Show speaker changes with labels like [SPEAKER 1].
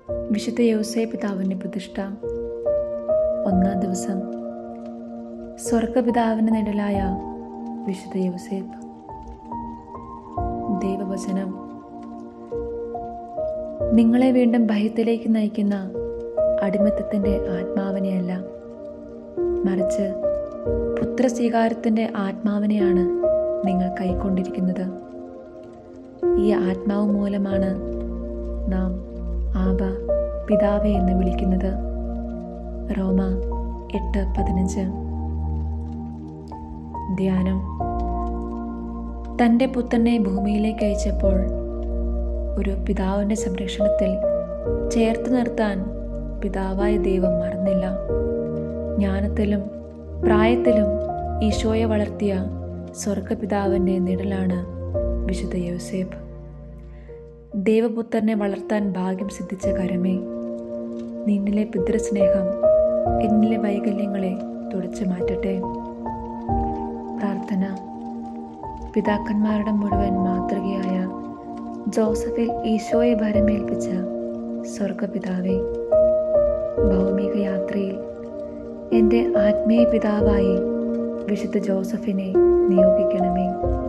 [SPEAKER 1] വിശുദ്ധ യൗസേ പിതാവിൻ്റെ പ്രതിഷ്ഠ ഒന്നാം ദിവസം സ്വർഗപിതാവിൻ്റെ നിഴലായ വിശുദ്ധ യൗസേപ്പ് ദൈവവചനം നിങ്ങളെ വീണ്ടും ഭയത്തിലേക്ക് നയിക്കുന്ന അടിമത്തത്തിൻ്റെ ആത്മാവിനെയല്ല മറിച്ച് പുത്രസ്വീകാരത്തിൻ്റെ ആത്മാവിനെയാണ് നിങ്ങൾ കൈക്കൊണ്ടിരിക്കുന്നത് ഈ ആത്മാവ് മൂലമാണ് നാം ആബ പിതാവേ എന്ന് വിളിക്കുന്നത് റോമ എട്ട് പതിനഞ്ച് ധ്യാനം തൻ്റെ പുത്രനെ ഭൂമിയിലേക്ക് അയച്ചപ്പോൾ ഒരു പിതാവിൻ്റെ സംരക്ഷണത്തിൽ ചേർത്ത് നിർത്താൻ പിതാവായ ദൈവം മറന്നില്ല ജ്ഞാനത്തിലും പ്രായത്തിലും ഈശോയെ വളർത്തിയ സ്വർഗപിതാവിൻ്റെ നിഴലാണ് വിശുദ്ധ യോസേപ്പ് ദൈവപുത്രനെ വളർത്താൻ ഭാഗ്യം സിദ്ധിച്ച കരമേ നിന്നിലെ പിതൃസ്നേഹം എന്നിലെ വൈകല്യങ്ങളെ തുടച്ചു മാറ്റട്ടെ പ്രാർത്ഥന പിതാക്കന്മാരുടെ മുഴുവൻ മാതൃകയായ ജോസഫിൽ ഈശോയെ ഭരമേൽപ്പിച്ച സ്വർഗപിതാവേ ഭൗമിക യാത്രയിൽ എൻ്റെ ആത്മീയ പിതാവായി വിശുദ്ധ ജോസഫിനെ നിയോഗിക്കണമേ